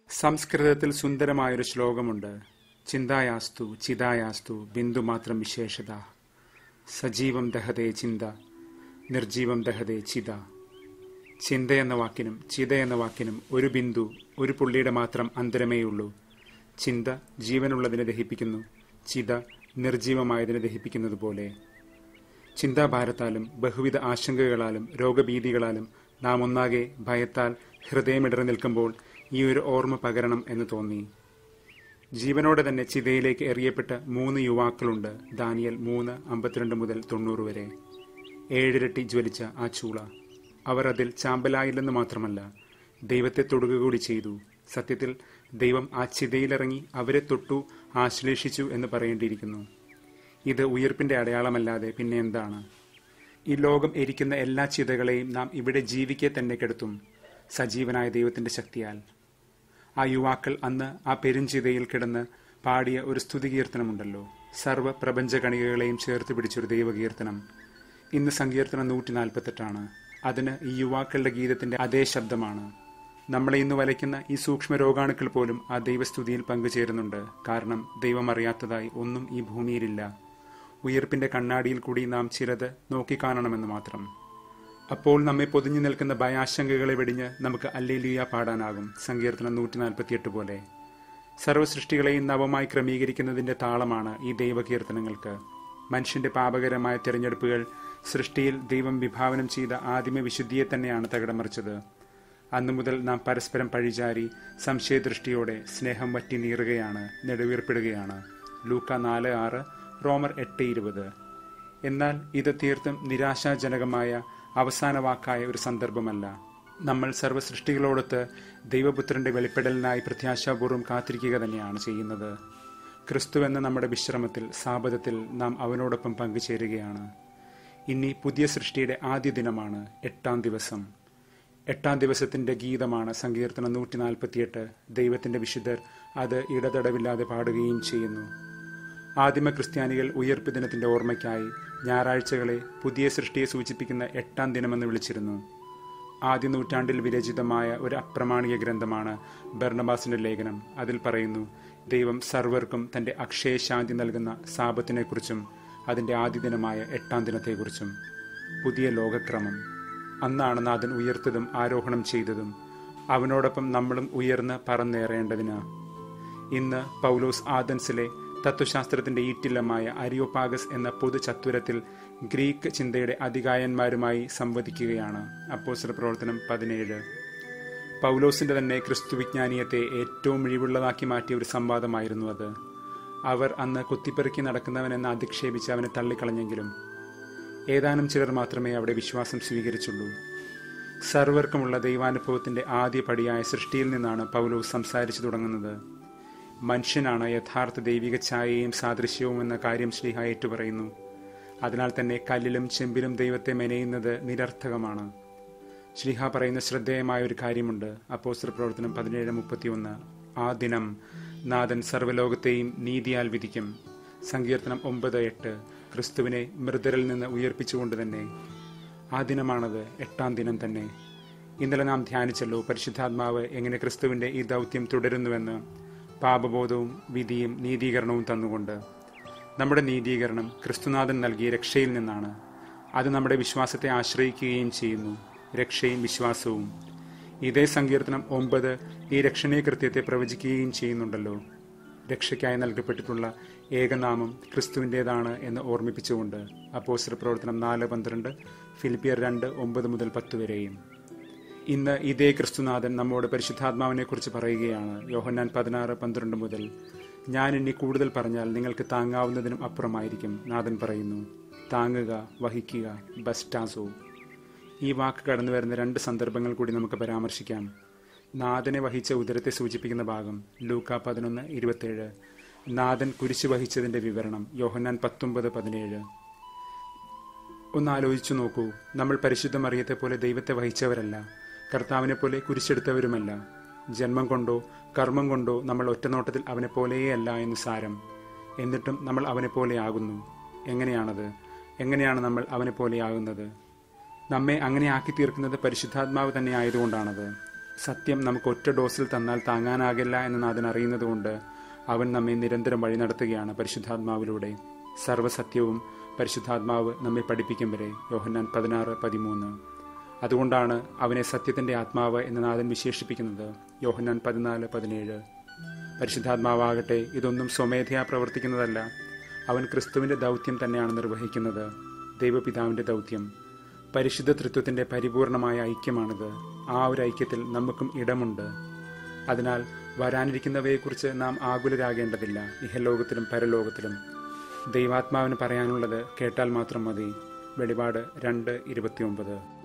സംസ്കൃതത്തിൽ സുന്ദരമായൊരു ശ്ലോകമുണ്ട് ചിന്തായാസ്തു ചിതായാസ്തു ബിന്ദു മാത്രം വിശേഷത സജീവം ദഹതേ ചിന്ത നിർജീവം ദഹതേ ചിത ചിന്ത എന്ന വാക്കിനും ചിത എന്ന വാക്കിനും ഒരു ബിന്ദു ഒരു പുള്ളിയുടെ മാത്രം അന്തരമേയുള്ളൂ ചിന്ത ജീവനുള്ളതിനെ ദഹിപ്പിക്കുന്നു ചിത നിർജീവമായതിനെ ദഹിപ്പിക്കുന്നത് പോലെ ചിന്താഭാരത്താലും ബഹുവിധ ആശങ്കകളാലും രോഗഭീതികളാലും നാം ഒന്നാകെ ഭയത്താൽ ഹൃദയമിടറി നിൽക്കുമ്പോൾ ഈ ഒരു ഓർമ്മ പകരണം എന്ന് തോന്നി ജീവനോടെ തന്നെ ചിതയിലേക്ക് എറിയപ്പെട്ട മൂന്ന് യുവാക്കളുണ്ട് ദാനിയൽ മൂന്ന് അമ്പത്തിരണ്ട് മുതൽ തൊണ്ണൂറ് വരെ ഏഴിരട്ടി ജ്വലിച്ച ആ ചൂള അവർ അതിൽ ചാമ്പലായില്ലെന്ന് മാത്രമല്ല ദൈവത്തെ തൊടുക കൂടി ചെയ്തു സത്യത്തിൽ ദൈവം ആ ചിതയിലിറങ്ങി അവരെ തൊട്ടു ആശ്ലേഷിച്ചു എന്ന് പറയേണ്ടിയിരിക്കുന്നു ഇത് ഉയർപ്പിന്റെ അടയാളമല്ലാതെ പിന്നെ എന്താണ് ഈ ലോകം എരിക്കുന്ന എല്ലാ ചിതകളെയും നാം ഇവിടെ ജീവിക്കെ തന്നെ കെടുത്തും സജീവനായ ദൈവത്തിന്റെ ശക്തിയാൽ ആ യുവാക്കൾ അന്ന് ആ പെരുഞ്ചിതയിൽ കിടന്ന് പാടിയ ഒരു സ്തുതികീർത്തനമുണ്ടല്ലോ സർവ്വ പ്രപഞ്ചകണികകളെയും ചേർത്ത് പിടിച്ചൊരു ദൈവകീർത്തനം ഇന്ന് സങ്കീർത്തനം നൂറ്റി നാൽപ്പത്തെട്ടാണ് അതിന് ഈ യുവാക്കളുടെ ഗീതത്തിന്റെ അതേ ശബ്ദമാണ് നമ്മളെ ഇന്ന് വലയ്ക്കുന്ന ഈ സൂക്ഷ്മ രോഗാണുക്കൾ പോലും ആ ദൈവസ്തുതിയിൽ പങ്കുചേരുന്നുണ്ട് കാരണം ദൈവം അറിയാത്തതായി ഒന്നും ഈ ഭൂമിയിലില്ല ഉയർപ്പിന്റെ കണ്ണാടിയിൽ കൂടി നാം ചിലത് നോക്കിക്കാണണമെന്ന് മാത്രം അപ്പോൾ നമ്മെ പൊതിഞ്ഞു നിൽക്കുന്ന ഭയാശങ്കകളെ വെടിഞ്ഞ് നമുക്ക് അല്ലേലിയ പാടാനാകും സങ്കീർത്തനം നൂറ്റി നാൽപ്പത്തിയെട്ട് പോലെ സർവ്വസൃഷ്ടികളെയും നവമായി ക്രമീകരിക്കുന്നതിന്റെ താളമാണ് ഈ ദൈവകീർത്തനങ്ങൾക്ക് മനുഷ്യന്റെ പാപകരമായ തിരഞ്ഞെടുപ്പുകൾ സൃഷ്ടിയിൽ ദൈവം വിഭാവനം ചെയ്ത ആദിമ വിശുദ്ധിയെ തന്നെയാണ് തകിടമറിച്ചത് അന്നു മുതൽ നാം പരസ്പരം പഴിചാരി സംശയദൃഷ്ടിയോടെ സ്നേഹം വറ്റി നീറുകയാണ് നെടുവീർപ്പിടുകയാണ് ലൂക്ക നാല് ആറ് റോമർ എട്ട് ഇരുപത് എന്നാൽ ഇത് തീർത്തും നിരാശാജനകമായ അവസാന വാക്കായ ഒരു സന്ദർഭമല്ല നമ്മൾ സർവ്വസൃഷ്ടികളോടൊത്ത് ദൈവപുത്രന്റെ വെളിപ്പെടലിനായി പ്രത്യാശാപൂർവ്വം കാത്തിരിക്കുക തന്നെയാണ് ചെയ്യുന്നത് ക്രിസ്തു എന്ന നമ്മുടെ വിശ്രമത്തിൽ സാപഥത്തിൽ നാം അവനോടൊപ്പം പങ്കുചേരുകയാണ് ഇനി പുതിയ സൃഷ്ടിയുടെ ആദ്യ ദിനമാണ് എട്ടാം ദിവസം എട്ടാം ദിവസത്തിന്റെ ഗീതമാണ് സങ്കീർത്തനം നൂറ്റി നാൽപ്പത്തിയെട്ട് ദൈവത്തിന്റെ വിശുദ്ധർ അത് ഇടതടവില്ലാതെ പാടുകയും ചെയ്യുന്നു ആദിമ ക്രിസ്ത്യാനികൾ ഉയർപ്പ് ദിനത്തിന്റെ ഓർമ്മയ്ക്കായി ഞായറാഴ്ചകളെ പുതിയ സൃഷ്ടിയെ സൂചിപ്പിക്കുന്ന എട്ടാം ദിനമെന്ന് വിളിച്ചിരുന്നു ആദ്യ നൂറ്റാണ്ടിൽ വിരചിതമായ ഒരു അപ്രമാണിക ഗ്രന്ഥമാണ് ബർണബാസിന്റെ ലേഖനം അതിൽ പറയുന്നു ദൈവം സർവർക്കും തന്റെ അക്ഷയശാന്തി നൽകുന്ന സാപത്തിനെക്കുറിച്ചും അതിന്റെ ആദ്യ ദിനമായ എട്ടാം ദിനത്തെക്കുറിച്ചും പുതിയ ലോകക്രമം അന്നാണ് നാഥൻ ഉയർത്തതും ആരോഹണം ചെയ്തതും അവനോടൊപ്പം നമ്മളും ഉയർന്ന് പറന്നേറേണ്ടതിന് ഇന്ന് പൗലോസ് ആദൻസിലെ തത്വശാസ്ത്രത്തിന്റെ ഈറ്റില്ലമായ അരിയോപാഗസ് എന്ന പൊതു ചത്തുരത്തിൽ ഗ്രീക്ക് ചിന്തയുടെ അധികായന്മാരുമായി സംവദിക്കുകയാണ് അപ്പോസ്റ്റർ പ്രവർത്തനം പതിനേഴ് പൗലോസിന്റെ തന്നെ ക്രിസ്തു വിജ്ഞാനീയത്തെ ഏറ്റവും മിഴിവുള്ളതാക്കി മാറ്റിയ ഒരു സംവാദമായിരുന്നു അത് അവർ അന്ന് കുത്തിപ്പെറുക്കി നടക്കുന്നവനെന്ന് അധിക്ഷേപിച്ച് അവനെ തള്ളിക്കളഞ്ഞെങ്കിലും ഏതാനും ചിലർ മാത്രമേ അവിടെ വിശ്വാസം സ്വീകരിച്ചുള്ളൂ സർവർക്കുമുള്ള ദൈവാനുഭവത്തിന്റെ ആദ്യ പടിയായ സൃഷ്ടിയിൽ നിന്നാണ് പൗലോസ് സംസാരിച്ചു തുടങ്ങുന്നത് മനുഷ്യനാണ് യഥാർത്ഥ ദൈവിക ഛായയും സാദൃശ്യവും എന്ന കാര്യം ശ്രീഹ ഏറ്റുപറയുന്നു അതിനാൽ തന്നെ കല്ലിലും ചെമ്പിലും ദൈവത്തെ മെനയുന്നത് നിരർത്ഥകമാണ് ശ്രീഹ പറയുന്ന ശ്രദ്ധേയമായ ഒരു കാര്യമുണ്ട് അപ്പോസ്റ്റർ പ്രവർത്തനം പതിനേഴ് മുപ്പത്തിയൊന്ന് ആ ദിനം നാഥൻ സർവ്വലോകത്തെയും നീതിയാൽ വിധിക്കും സങ്കീർത്തനം ഒമ്പത് എട്ട് ക്രിസ്തുവിനെ മൃതരിൽ നിന്ന് ഉയർപ്പിച്ചുകൊണ്ട് തന്നെ ആ ദിനമാണത് എട്ടാം ദിനം തന്നെ ഇന്നലെ നാം ധ്യാനിച്ചല്ലോ പരിശുദ്ധാത്മാവ് എങ്ങനെ ക്രിസ്തുവിന്റെ ഈ ദൗത്യം തുടരുന്നുവെന്ന് പാപബോധവും വിധിയും നീതീകരണവും തന്നുകൊണ്ട് നമ്മുടെ നീതീകരണം ക്രിസ്തുനാഥൻ നൽകിയ രക്ഷയിൽ നിന്നാണ് അത് നമ്മുടെ വിശ്വാസത്തെ ആശ്രയിക്കുകയും ചെയ്യുന്നു രക്ഷയും വിശ്വാസവും ഇതേ സങ്കീർത്തനം ഒമ്പത് ഈ രക്ഷണീയ കൃത്യത്തെ പ്രവചിക്കുകയും ചെയ്യുന്നുണ്ടല്ലോ രക്ഷയ്ക്കായി നൽകപ്പെട്ടിട്ടുള്ള ഏകനാമം ക്രിസ്തുവിൻ്റെതാണ് എന്ന് ഓർമ്മിപ്പിച്ചുകൊണ്ട് അപ്പോസ്റ്റർ പ്രവർത്തനം നാല് പന്ത്രണ്ട് ഫിലിപ്പിയർ രണ്ട് ഒമ്പത് മുതൽ പത്ത് വരെയും ഇന്ന് ഇതേ ക്രിസ്തുനാഥൻ നമ്മോട് പരിശുദ്ധാത്മാവിനെ കുറിച്ച് പറയുകയാണ് യോഹന്നാൻ പതിനാറ് പന്ത്രണ്ട് മുതൽ ഞാൻ ഇനി കൂടുതൽ പറഞ്ഞാൽ നിങ്ങൾക്ക് താങ്ങാവുന്നതിനും അപ്പുറമായിരിക്കും നാഥൻ പറയുന്നു താങ്ങുക വഹിക്കുക ബസ്റ്റാസോ ഈ വാക്ക് കടന്നു വരുന്ന രണ്ട് സന്ദർഭങ്ങൾ കൂടി നമുക്ക് പരാമർശിക്കാം നാഥനെ വഹിച്ച ഉദരത്തെ സൂചിപ്പിക്കുന്ന ഭാഗം ലൂക്ക പതിനൊന്ന് ഇരുപത്തേഴ് നാഥൻ കുരിശ് വഹിച്ചതിന്റെ വിവരണം യോഹന്നാൻ പത്തൊമ്പത് പതിനേഴ് ഒന്ന് ആലോചിച്ചു നോക്കൂ നമ്മൾ പരിശുദ്ധ മറിയത്തെ പോലെ ദൈവത്തെ വഹിച്ചവരല്ല കർത്താവിനെ പോലെ കുരിശെടുത്തവരുമല്ല ജന്മം കൊണ്ടോ കർമ്മം കൊണ്ടോ നമ്മൾ ഒറ്റനോട്ടത്തിൽ അവനെ പോലെയേ അല്ല എന്ന് സാരം എന്നിട്ടും നമ്മൾ അവനെ പോലെയാകുന്നു എങ്ങനെയാണത് എങ്ങനെയാണ് നമ്മൾ അവനെ പോലെയാകുന്നത് നമ്മെ അങ്ങനെ ആക്കി തീർക്കുന്നത് പരിശുദ്ധാത്മാവ് തന്നെ ആയതുകൊണ്ടാണത് സത്യം നമുക്ക് ഒറ്റ ഡോസിൽ തന്നാൽ താങ്ങാനാകില്ല എന്ന് നാഥൻ അറിയുന്നതുകൊണ്ട് അവൻ നമ്മെ നിരന്തരം വഴി നടത്തുകയാണ് പരിശുദ്ധാത്മാവിലൂടെ സർവ്വസത്യവും പരിശുദ്ധാത്മാവ് നമ്മെ പഠിപ്പിക്കും വരെ യോഹന്നാൻ പതിനാറ് പതിമൂന്ന് അതുകൊണ്ടാണ് അവനെ സത്യത്തിന്റെ ആത്മാവ് എന്ന് നാഥൻ വിശേഷിപ്പിക്കുന്നത് യോഹന്നാൻ പതിനാല് പതിനേഴ് പരിശുദ്ധാത്മാവാകട്ടെ ഇതൊന്നും സ്വമേധയാ പ്രവർത്തിക്കുന്നതല്ല അവൻ ക്രിസ്തുവിന്റെ ദൗത്യം തന്നെയാണ് നിർവഹിക്കുന്നത് ദൈവപിതാവിന്റെ ദൗത്യം പരിശുദ്ധ തൃത്വത്തിന്റെ പരിപൂർണമായ ഐക്യമാണിത് ആ ഒരു ഐക്യത്തിൽ നമുക്കും ഇടമുണ്ട് അതിനാൽ വരാനിരിക്കുന്നവയെക്കുറിച്ച് നാം ആകുലരാകേണ്ടതില്ല ഇഹലോകത്തിലും പരലോകത്തിലും ദൈവാത്മാവിന് പറയാനുള്ളത് കേട്ടാൽ മാത്രം മതി വെളിപാട് രണ്ട് ഇരുപത്തിയൊമ്പത്